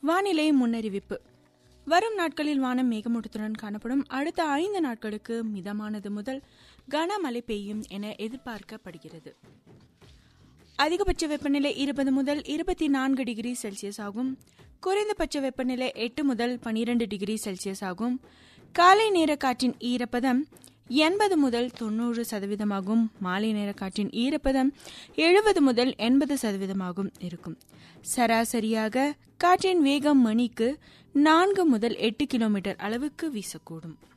வானிலை முன்னறிவிப்பு வரும் நாட்களில் வானம் மேகமூட்டத்துடன் காணப்படும் அடுத்த ஐந்து நாட்களுக்கு மிதமானது முதல் கனமழை பெய்யும் என எதிர்பார்க்கப்படுகிறது அதிகபட்ச வெப்பநிலை இருபது முதல் இருபத்தி நான்கு டிகிரி செல்சியஸ் ஆகும் குறைந்தபட்ச வெப்பநிலை எட்டு முதல் பனிரெண்டு டிகிரி செல்சியஸ் ஆகும் காலை நேர காற்றின் ஈரப்பதம் எண்பது முதல் தொண்ணூறு சதவீதமாகும் மாலை நேர காற்றின் ஈரப்பதம் எழுபது முதல் எண்பது சதவீதமாகும் இருக்கும் சராசரியாக காற்றின் வேகம் மணிக்கு நான்கு முதல் எட்டு கிலோமீட்டர் அளவுக்கு வீசக்கூடும்